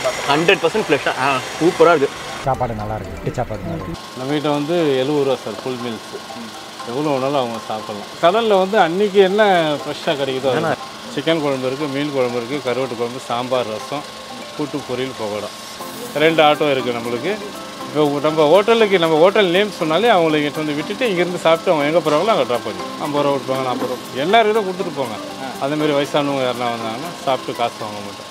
Hundred percent ஃப்ரெஷ்ஷாக சூப்பராக இருக்குது சாப்பாடு நல்லா இருக்கு இட்லி சாப்பாடு நல்லா இருக்கு நம்மகிட்ட வந்து எழுபது ரூபா சார் ஃபுல் மீல்ஸ் எவ்வளோ வேணாலும் அவங்க சாப்பிடலாம் கடலில் வந்து அன்னைக்கு என்ன ஃப்ரெஷ்ஷாக கிடைக்குதோ அது சிக்கன் குழம்பு இருக்குது மீன் குழம்பு இருக்குது கருவாட்டு குழம்பு சாம்பார் ரசம் கூட்டு பொரியல் பகோடா ரெண்டு ஆட்டோ இருக்குது நம்மளுக்கு இப்போ நம்ம ஹோட்டலுக்கு நம்ம ஹோட்டல் நேம் சொன்னாலே அவங்களை இங்கிட்ட வந்து விட்டுட்டு இங்கேருந்து சாப்பிட்டு அவங்க எங்கே போகிறாங்களோ அங்கே ட்ராப் பண்ணி ஐம்பது ரூபா கொடுப்பாங்க நாற்பது ரூபா எல்லாரும் இதை கொடுத்துட்டு போங்க அதேமாரி வயசானவங்க யாருனா வந்தாங்கன்னா சாப்பிட்டு காசு வாங்க மாட்டோம்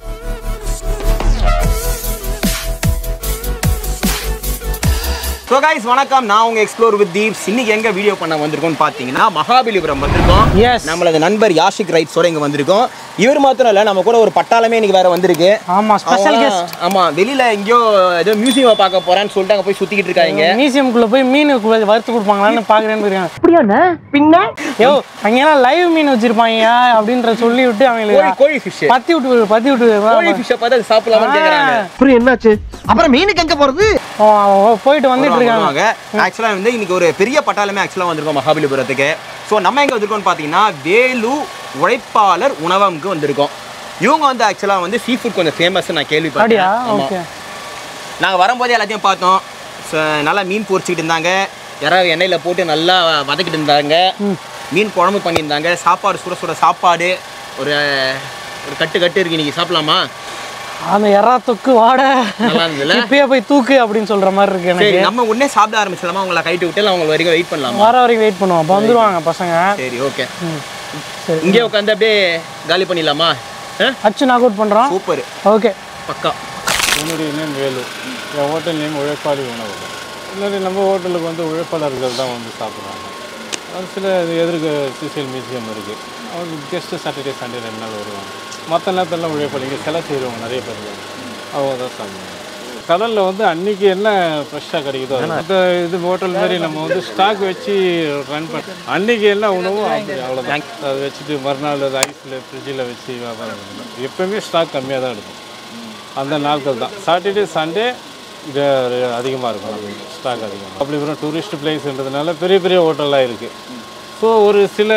ஸோ கைஸ் வணக்கம் நான் உங்க எக்ஸ்ப்ளோர் வித் தீப்ஸ் இன்னைக்கு எங்க வீடியோ பண்ண வந்திருக்கோம்னு பார்த்தீங்கன்னா மகாபலிபுரம் வந்திருக்கோம் Yes. நம்மளது நண்பர் யாஷிக் ரைட்ஸோட இங்க வந்திருக்கோம் இவர் மாத்திரம் இல்ல நம்ம கூட ஒரு பட்டாளமே இன்னைக்கு வேற வந்திருக்கு ஆமா ஸ்பெஷல் அவங்க- கெஸ்ட் ஆமா வெளியில எங்கேயோ ஏதோ மியூசியம் பார்க்க போறேன்னு சொல்லிட்டு அங்க போய் சுத்திக்கிட்டு இருக்காங்க மியூசியம்குள்ள போய் மீன் கு- வறுத்து கொடுப்பாங்களான்னு பாக்குறேன்னு போயிருக்காங்க பின்ன யோ அங்கெல்லாம் லைவ் மீன் வச்சிருப்பாங்க அப்படின்ற சொல்லி விட்டு கோழி அவங்களுக்கு கோழி ஃபிஷ் பத்தி விட்டு பத்தி கோழி விட்டு ஃபிஷ்ஷை பார்த்து அது சாப்பிடலாமான்னு கேக்குறாங்க அப்புறம் என்னாச்சு அப்புறம் மீனுக்கு எங்க போறது போயிட்டு வந்துட்டு இருக்காங்க ஆக்சுவலாக வந்து இன்னைக்கு ஒரு பெரிய பட்டாளமே ஆக்சுவலாக வந்திருக்கோம் மகாபலிபுரத்துக்கு ஸோ நம்ம எங்கே வந்திருக்கோம்னு பார்த்தீங்கன்னா வேலு உழைப்பாளர் உணவகம்க்கு வந்திருக்கோம் இவங்க வந்து ஆக்சுவலாக வந்து சீ ஃபுட் கொஞ்சம் ஃபேமஸ் நான் அப்படியா கேள்விப்பட்டேன் ஓகே நாங்கள் வரும்போதே எல்லாத்தையும் பார்த்தோம் So, நல்லா மீன் பொரிச்சிக்கிட்டு இருந்தாங்க யாராவது எண்ணெயில் போட்டு நல்லா வதக்கிட்டு இருந்தாங்க மீன் குழம்பு பண்ணியிருந்தாங்க சாப்பாடு சுட சுட சாப்பாடு ஒரு ஒரு கட்டு கட்டு இருக்கு இன்னைக்கு சாப்பிடலாமா அந்த எறா தொக்கு வாட நல்லா இருந்ததுல இப்பயே போய் தூக்கு அப்படின்னு சொல்ற மாதிரி இருக்கு சரி எனக்கு நம்ம உடனே சாப்பிட ஆரம்பிச்சிடலாமா உங்களை கைட்டு விட்டு இல்லை அவங்க வரைக்கும் வெயிட் பண்ணலாமா வர வரைக்கும் வெயிட் பண்ணுவோம் அப்போ வந்துருவாங்க பசங்க சரி ஓகே ம். சரி இங்கே உட்காந்து அப்படியே காலி பண்ணிடலாமா அச்சு நாக் அவுட் பண்றோம் சூப்பர் ஓகே பக்கா என்னுடைய நேம் வேலு என் ஹோட்டல் நேம் உழைப்பாளி உணவு இல்லாட்டி நம்ம ஹோட்டலுக்கு வந்து உழைப்பாளர்கள் தான் வந்து சாப்பிட்றாங்க அது சில எதிர்க்க சிசியல் மியூசியம் இருக்குது அவங்க கெஸ்ட்டு சாட்டர்டே சண்டே ரெண்டு நாள் வருவாங்க மற்ற நேரத்தெல்லாம் உழைப்பாளிங்க சிலை செய்கிறவங்க நிறைய பேர் இருக்காங்க அவங்க தான் சாப்பிடுவாங்க கடலில் வந்து அன்னைக்கு என்ன ஃப்ரெஷ்ஷாக கிடைக்குதோ அது. இந்த இது ஹோட்டல் மாதிரி நம்ம வந்து ஸ்டாக் வச்சு ரன் பண்ண அன்னைக்கு என்ன உணவோ அப்படி அவ்வளோதான் அதை வச்சுட்டு மறுநாள் அது ஐஸில் ஃப்ரிட்ஜில் வச்சு வியாபாரம் பண்ணலாம் எப்போவுமே ஸ்டாக் கம்மியாக தான் இருக்கும் அந்த நாட்கள் தான் சாட்டர்டே சண்டே இது அதிகமாக இருக்கும் நமக்கு ஸ்டாக் அதிகம் அப்படி அப்புறம் டூரிஸ்ட் பிளேஸ்ன்றதுனால பெரிய பெரிய ஹோட்டல்லாம் இருக்குது ஸோ ஒரு சில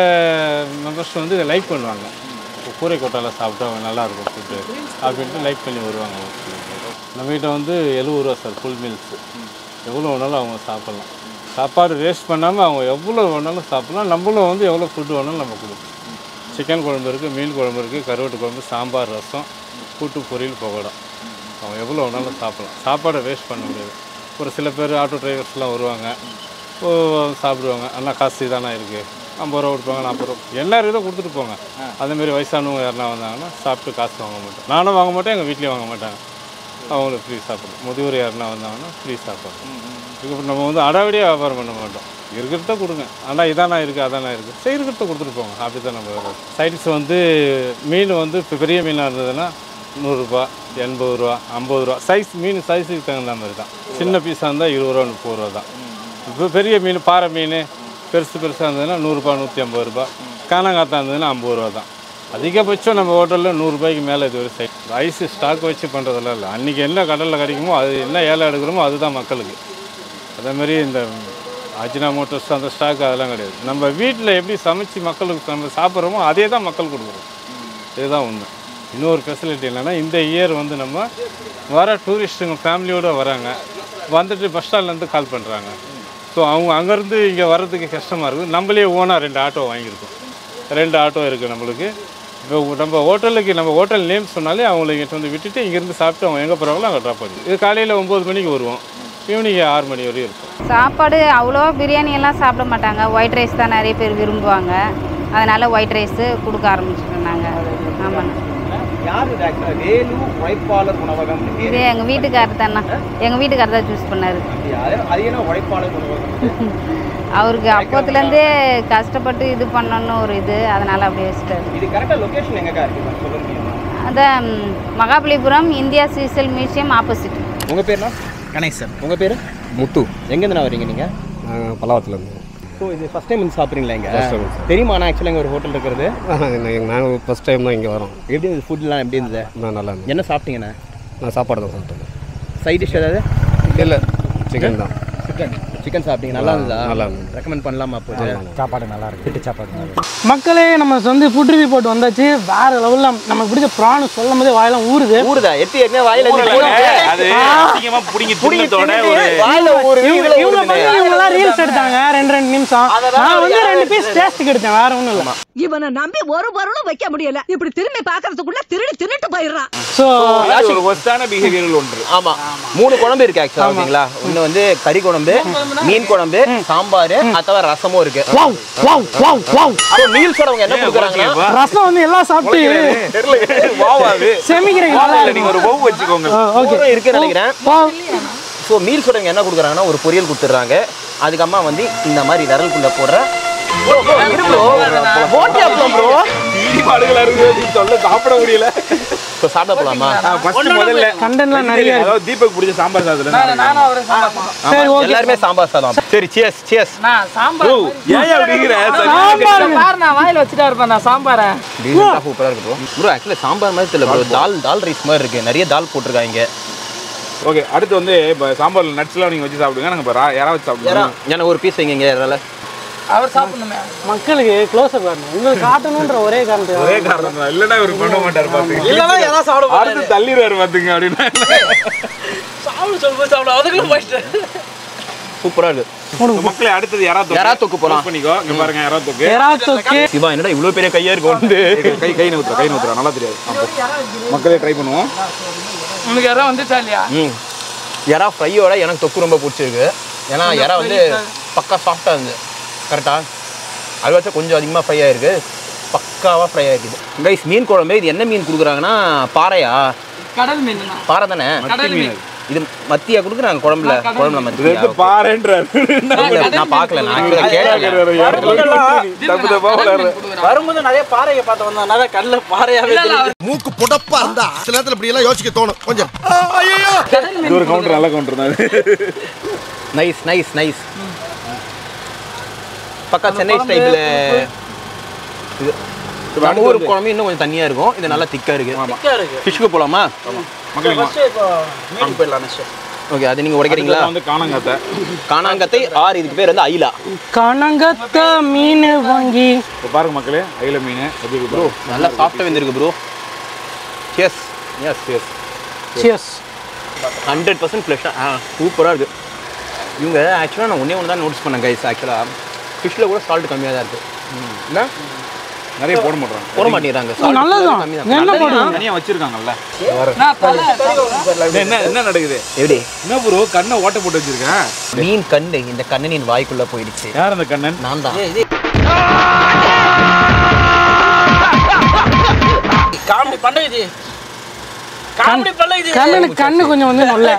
மெம்பர்ஸ் வந்து இதை லைக் பண்ணுவாங்க இப்போ கூரை கொட்டால சாப்பிட்டா அவங்க நல்லா இருக்கும் ஃபுட்டு அப்படின்ட்டு லைக் பண்ணி வருவாங்க நம்மகிட்ட வந்து எழுபது ரூபா சார் ஃபுல் மீல்ஸ் எவ்வளோ வேணாலும் அவங்க சாப்பிட்லாம் சாப்பாடு வேஸ்ட் பண்ணாமல் அவங்க எவ்வளோ வேணாலும் சாப்பிட்லாம் நம்மளும் வந்து எவ்வளோ ஃபுட்டு வேணாலும் நம்ம கொடுப்போம் சிக்கன் குழம்பு இருக்குது மீன் குழம்பு இருக்குது கருவாட்டு குழம்பு சாம்பார் ரசம் கூட்டு பொரியல் பகோடா அவங்க எவ்வளோ வேணாலும் சாப்பிடலாம் சாப்பாடை வேஸ்ட் பண்ண முடியாது ஒரு சில பேர் ஆட்டோ டிரைவர்ஸ்லாம் வருவாங்க ஓ சாப்பிடுவாங்க அண்ணா காசு தானே இருக்குது ஐம்பது ரூபா கொடுப்பாங்க நாற்பது ரூபா எல்லாரும் இதை கொடுத்துட்டு போங்க அதேமாரி வயசானவங்க யாருனா வந்தாங்கன்னா சாப்பிட்டு காசு வாங்க மாட்டோம் நானும் வாங்க மாட்டேன் எங்கள் வீட்லேயும் வாங்க மாட்டாங்க அவங்களுக்கு ஃப்ரீ சாப்பிடும் முதியோர் யாருனா வந்தாங்கன்னா ஃப்ரீ சாப்பாடு இதுக்கப்புறம் நம்ம வந்து அடாவடியாக வியாபாரம் பண்ண மாட்டோம் இருக்கிறத கொடுங்க ஆனால் இதானா இருக்குது அதானா இருக்குது சரி இருக்கிறத கொடுத்துட்டு போங்க அப்படி தான் நம்ம சைடிஸ் வந்து மீன் வந்து இப்போ பெரிய மீனாக இருந்ததுன்னா நூறுரூபா எண்பது ரூபா ஐம்பது ரூபா சைஸ் மீன் சைஸுக்கு தகுந்த மாதிரி தான் சின்ன பீஸாக இருந்தால் இருபது ரூபா முப்பது ரூபா தான் இப்போ பெரிய மீன் பாறை மீன் பெருசு பெருசாக இருந்ததுன்னா நூறுரூபா நூற்றி ஐம்பது ரூபா காணாங்காத்தா இருந்ததுன்னா ஐம்பது ரூபா தான் அதிகபட்சம் நம்ம ஹோட்டலில் நூறுரூபாய்க்கு மேலே இது ஒரு சைட் ஐஸு ஸ்டாக் வச்சு பண்ணுறதெல்லாம் இல்லை அன்றைக்கி என்ன கடலில் கிடைக்குமோ அது என்ன ஏழை எடுக்கிறோமோ அதுதான் மக்களுக்கு அதேமாரி இந்த அஜினா மோட்டர்ஸ் அந்த ஸ்டாக் அதெல்லாம் கிடையாது நம்ம வீட்டில் எப்படி சமைச்சு மக்களுக்கு நம்ம சாப்பிட்றோமோ அதே தான் மக்கள் கொடுக்குறோம் இதுதான் உண்மை இன்னொரு ஃபெசிலிட்டி என்னென்னா இந்த இயர் வந்து நம்ம வர டூரிஸ்ட்டுங்க ஃபேமிலியோடு வராங்க வந்துட்டு பஸ் ஸ்டாண்ட்லேருந்து கால் பண்ணுறாங்க ஸோ அவங்க அங்கேருந்து இங்கே வர்றதுக்கு கஷ்டமாக இருக்குது நம்மளே ஓனாக ரெண்டு ஆட்டோ வாங்கியிருக்கோம் ரெண்டு ஆட்டோ இருக்குது நம்மளுக்கு இப்போ நம்ம ஹோட்டலுக்கு நம்ம ஹோட்டல் நேம் சொன்னாலே அவங்கள இங்கிட்ட வந்து விட்டுட்டு இங்கேருந்து சாப்பிட்டு அவங்க எங்கே போகிறாங்களோ அங்கே ட்ராப் பண்ணி இது காலையில் ஒம்பது மணிக்கு வருவோம் ஈவினிங் ஆறு மணி வரையும் இருக்கும் சாப்பாடு அவ்வளோவா பிரியாணி எல்லாம் சாப்பிட மாட்டாங்க ஒயிட் ரைஸ் தான் நிறைய பேர் விரும்புவாங்க அதனால் ஒயிட் ரைஸு கொடுக்க ஆரம்பிச்சிட்டோம் நாங்கள் ஆமாண்ணா யார் வேலு உழைப்பாளர் உணவகம் இது எங்கள் வீட்டுக்காரர் தானே எங்கள் வீட்டுக்காரர் தான் சூஸ் பண்ணார் அது என்ன உழைப்பாளர் உணவகம் அவருக்கு அப்போத்துலேருந்தே கஷ்டப்பட்டு இது பண்ணணும்னு ஒரு இது அதனால் அப்படியே வச்சுட்டாரு இது கரெக்டாக லொக்கேஷன் எங்கக்கா இருக்கு சொல்ல முடியுமா அதான் ம், Mahabalipuram India seashell museum opposite உங்கள் பேர்னா கணேசன் உங்கள் பேர் முத்து எங்கேருந்து வரீங்க நீங்கள் நாங்கள் பல்லாவத்துலேருந்து ஸோ இது ஃபஸ்ட் டைம் வந்து சாப்பிட்றீங்களா இங்கே First time sir. தெரியுமா நான் ஆக்சுவலாக இங்கே ஒரு ஹோட்டல் இருக்கிறது நாங்கள் ஃபஸ்ட் டைம் தான் இங்கே வரோம் எப்படி இருந்தது ஃபுட்லாம் எப்படி இருந்தது நான் நல்லா இருந்தேன் என்ன சாப்பிட்டீங்கண்ணா நான் சாப்பாடு தான் சாப்பிட்டேன் சைட் டிஷ் ஏதாவது இல்லை சிக்கன் தான் சிக்கன் சிக்கன் சாப்பிட்டீங்க நல்லா இருந்ததா நல்லா இருந்தது. ரெக்கமெண்ட் பண்ணலாமா அப்போ சாப்பாடு நல்லா இருக்கு வீட்டு சாப்பாடு நல்லா இருக்கு மக்களே நம்ம வந்து ஃபுட் ரிவ்யூ போட்டு வந்தாச்சு வேற லெவலில் நமக்கு பிடிச்ச ப்ரான் சொல்லும் போதே வாயெல்லாம் ஊறுது ஊறுதா எத்தி ஏற்கனவே வாயில இருந்து போட்டு அது அசிங்கமா புடிங்கி புடிங்கி தின்னதோட தின்னுட்டு ஒரு வாயில ஊறுது இவங்க இதுல இவங்க ஊறுதுன்னு. பண்ணி இவங்கெல்லாம் ரீல்ஸ் எடுத்தாங்க ரெண்டு ரெண்டு நிமிஷம் நான் வந்து ரெண்டு பீஸ் டேஸ்ட்டுக்கு எடுத்தேன் வேற ஒன்றும் இல்லை இவனை நம்பி ஒரு பொருளும் வைக்க முடியல இப்படி திரும்பி பாக்குறதுக்குள்ள திருடி தின்னுட்டு போயிடுறான் ஸோ அது ஒரு ஒஸ்டான பிஹேவியரல் ஒன்று ஆமா மூணு குழம்பு இருக்கு ஆக்சுவலா ஓகேங்களா ஒண்ணு வந்து கறி குழம்பு மீன் குழம்பு சாம்பார் அத்தவா ரசமும் இருக்கு வாவ் வாவ் வாவ் வாவ் அப்போ மீல்ஸோட அவங்க என்ன கொடுக்குறாங்கன்னா ரசம் வந்து எல்லாம் சாப்பிட்டு தெரியல வாவாது செமிக்கிறீங்க நல்லா இல்ல நீங்க ஒரு வவு வச்சுக்கோங்க ஓகே ஊறும் இருக்குன்னு நினைக்கிறேன் வாவ் ஸோ மீல்ஸோட அவங்க என்ன கொடுக்குறாங்கன்னா ஒரு பொரியல் கொடுத்துட்றாங்க அதுக்கம்மா வந்து இந்த மாதிரி விரலுக்குள்ள போடுற போட்டி அப்பளம் ப்ரோ தீனி மாடுகளா இருக்கு சொல்ல சாப்பிட முடியல ஸோ சாப்பிட போலாமா ஃபர்ஸ்ட் முதல்ல கண்டென்ட்லாம் நிறைய இருக்கு. அதாவது தீபக் பிடிச்ச சாம்பார் சாதத்துல சரி ஓகே எல்லாருமே சாம்பார் சாதம் சரி சியஸ் சியஸ் ஏன் அப்படிங்கிற சாம்பார் நான் வாயில வச்சுட்டா இருப்பேன் நான் சாம்பாரை டீசெண்டாக சூப்பராக இருக்கு ப்ரோ ப்ரோ ஆக்சுவலாக சாம்பார் மாதிரி தெரியல ப்ரோ தால் தால் ரைஸ் மாதிரி இருக்கு நிறைய தால் போட்டிருக்காங்க ஓகே அடுத்து வந்து இப்போ சாம்பார்ல நட்ஸ்லாம் நீங்க வச்சு சாப்பிடுங்க நாங்க இப்போ யாராவது யாரா சாப்பிடுங்க எனக்கு ஒரு பீஸ் வைங்க யாரால அவர் சாப்பிடணுமே மக்களுக்கு க்ளோஸ் அப் வரணும் உங்களுக்கு காட்டணுன்ற ஒரே காரணத்துக்கு ஒரே காரணம் தான் இல்லைன்னா இவர் பண்ண மாட்டார் பாத்துங்க இல்லைன்னா யாராவது சாப்பிட அடுத்து தள்ளிடுவாரு பாத்துங்க அப்படின்னா சாப்பிட சொல்லும்போது சாப்பிட அதுக்குள்ள போயிட்டு சூப்பராக இருக்கு மக்களே அடுத்தது யாராவது யாரா தொக்கு போலாம். பண்ணிக்கோ இங்க பாருங்க யாராவது தொக்கு எராத்தோக்கு சிவா என்னடா இவ்வளோ பெரிய கையா இருக்கு வந்து கை கை நவுத்துறா கை நவுத்துறா நல்லா தெரியாது மக்களே ட்ரை பண்ணுவோம் உனக்கு யாராவது வந்துச்சா இல்லையா ம் எறா ஃப்ரையோட எனக்கு தொக்கு ரொம்ப பிடிச்சிருக்கு ஏன்னா எறா வந்து பக்கா சாஃப்டாக இருந்தது கரெக்டா அது வச்சா கொஞ்சம் அதிகமாக ஃப்ரை ஆயிருக்கு பக்காவாக ஃப்ரை ஆயிருக்குது கைஸ் மீன் குழம்பு இது என்ன மீன் கொடுக்குறாங்கன்னா பாறையா கடல் மீன் தான் பாறை தானே கடல் மீன் இது மத்தியா கொடுக்குறாங்க குழம்புல குழம்புல மத்தியா ரெண்டு பாருன்றாரு இல்ல, நான் பார்க்கல நான் actually கேட்டேன் தப்பு தப்பா விளையாடுற வரும்போது நிறைய பாறையை பார்த்து வந்தோம் நிறைய கடல்ல பாறையாவே தெரியுது. மூக்கு புடப்பா இருந்தா சில நேரத்துல இப்படி எல்லாம் யோசிக்க தோணும் கொஞ்சம் இது ஒரு கவுண்டர் நல்ல கவுண்டர் தான் நைஸ் நைஸ் நைஸ் பக்கா சென்னை ஸ்டைலில் இது நம்ம ஊர் குழம்பு இன்னும் கொஞ்சம் தண்ணியா இருக்கும் இது நல்லா திக்கா இருக்கு திக்கா இருக்கு ஃபிஷ்க்கு போலாமா மக்களுக்கு ஃபர்ஸ்ட் இப்போ மீன் போயிடலாம் நெக்ஸ்ட் ஓகே அது நீங்க உடைக்கிறீங்களா வந்து காணங்காத்த காணாங்கத்தை ஆறு இதுக்கு பேர் வந்து ஐலா கனகத்த மீன் வாங்கி இப்போ பாருங்க மக்களே அயில மீன் எப்படி இருக்கு ப்ரோ நல்லா சாஃப்டாக வெந்திருக்கு ப்ரோ எஸ் எஸ் எஸ் சியஸ் ஹண்ட்ரட் பர்சன்ட் ஃப்ளெஷ்ஷாக ஆ சூப்பராக இருக்குது இவங்க ஆக்சுவலாக நான் ஒன்றே ஒன்று தான் நோட்டீஸ் பண்ணேன் கைஸ் ஆக்சுவலாக ஃபிஷ்ஷில் கூட சால்ட் கம்மியாக தான் இருக்குது இல்லை நிறைய போட மாட்டாங்க போட மாட்டேங்கிறாங்க நல்லதுதான் கம்மி என்ன போடுவோம் தனியா வச்சிருக்காங்கல்ல நான் தலை என்ன என்ன நடக்குது எப்படி என்ன ப்ரோ கண்ணை ஓட்ட போட்டு வச்சிருக்கேன் மீன் கண்ணு இந்த கண்ணனின் வாய்க்குள்ள போயிடுச்சு யார் அந்த கண்ணன் நான் தான் காமெடி பண்ண இது காமெடி பண்ண இது கண்ணனுக்கு கண்ணு கொஞ்சம் வந்து நல்ல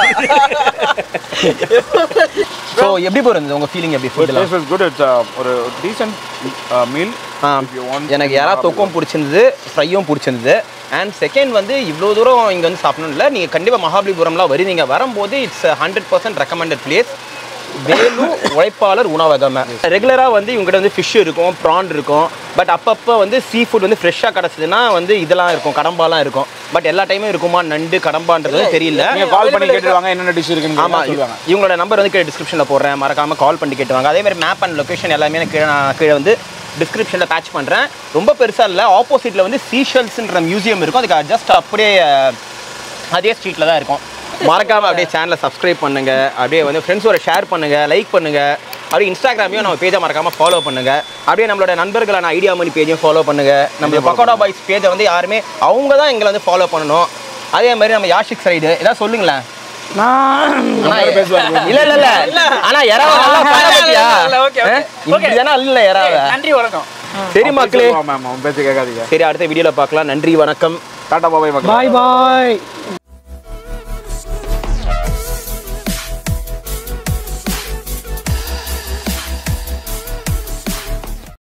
ஸோ எப்படி போகிறது உங்கள் ஃபீலிங் எப்படி ஃபுட்டில் குட் இட்ஸ் ஒரு டீசன்ட் மீல் ஆ எனக்கு யாரா தொக்கும் பிடிச்சிருந்தது ஃப்ரையும் பிடிச்சிருந்தது அண்ட் செகண்ட் வந்து இவ்வளோ தூரம் இங்கே வந்து சாப்பிடணும் இல்லை நீங்கள் கண்டிப்பாக மகாபலிபுரம்லாம் வருவீங்க வரும்போது it's hundred percent recommended place Velu உழைப்பாளர் உணவகம் ரெகுலராக வந்து இவங்ககிட்ட வந்து ஃபிஷ் இருக்கும் ப்ரான் இருக்கும் பட் அப்பப்போ வந்து சீ ஃபுட் வந்து ஃப்ரெஷ்ஷாக கிடச்சதுன்னா வந்து இதெல்லாம் இருக்கும் கடம்பாலாம் இருக்கும் பட் எல்லா டைமும் இருக்குமா நண்டு கடம்பான்றது வந்து தெரியல நீங்க கால் பண்ணி கேட்டுருவாங்க என்னென்ன டிஷ் இருக்குன்னு ஆமா சொல்லுவாங்க இவங்களோட நம்பர் வந்து கீழே டிஸ்கிரிப்ஷனில் போடுறேன் மறக்காம கால் பண்ணி கேட்டுவாங்க அதே மாதிரி மேப் அண்ட் லொகேஷன் எல்லாமே நான் கீழே நான் கீழே வந்து டிஸ்கிரிப்ஷனில் பேட்ச் பண்ணுறேன் ரொம்ப பெருசாக இல்லை ஆப்போசிட்டில் வந்து சீஷல்ஸ்ன்ற மியூசியம் இருக்கும் அதுக்கு ஜஸ்ட் அப்படியே அஹ், அதே ஸ்ட்ரீட்டில் தான் இருக்கும் மறக்காம அப்படியே சேனலை சப்ஸ்கிரைப் பண்ணுங்க அப்படியே வந்து ஃப்ரெண்ட்ஸோட ஷேர் பண்ணுங்க லைக் பண்ணுங்க அப்படியே இன்ஸ்டாகிராமையும் நம்ம பேஜை மறக்காம ஃபாலோ பண்ணுங்க அப்படியே நம்மளோட நண்பர்களான ஐடியா மணி பேஜையும் ஃபாலோ பண்ணுங்க நம்ம பக்கோடா பாய்ஸ் பேஜை வந்து யாருமே அவங்க தான் எங்களை வந்து ஃபாலோ பண்ணணும் அதே மாதிரி நம்ம யாஷிக் சைடு ஏதாவது சொல்லுங்களேன் நான் ஆனா, இல்ல இல்ல இல்ல ஆனா எறாவ நல்லா பாரு பாத்தியா? ஓகே ஆ? இப்படிதானே இல்ல எறாவ நன்றி வணக்கம் சரி மக்களே மேம் அவன் பேச்சு கேட்காதீங்க சரி அடுத்த வீடியோல பார்க்கலாம் நன்றி வணக்கம் டாடா பாபாய் மக்களே பாய் பாய்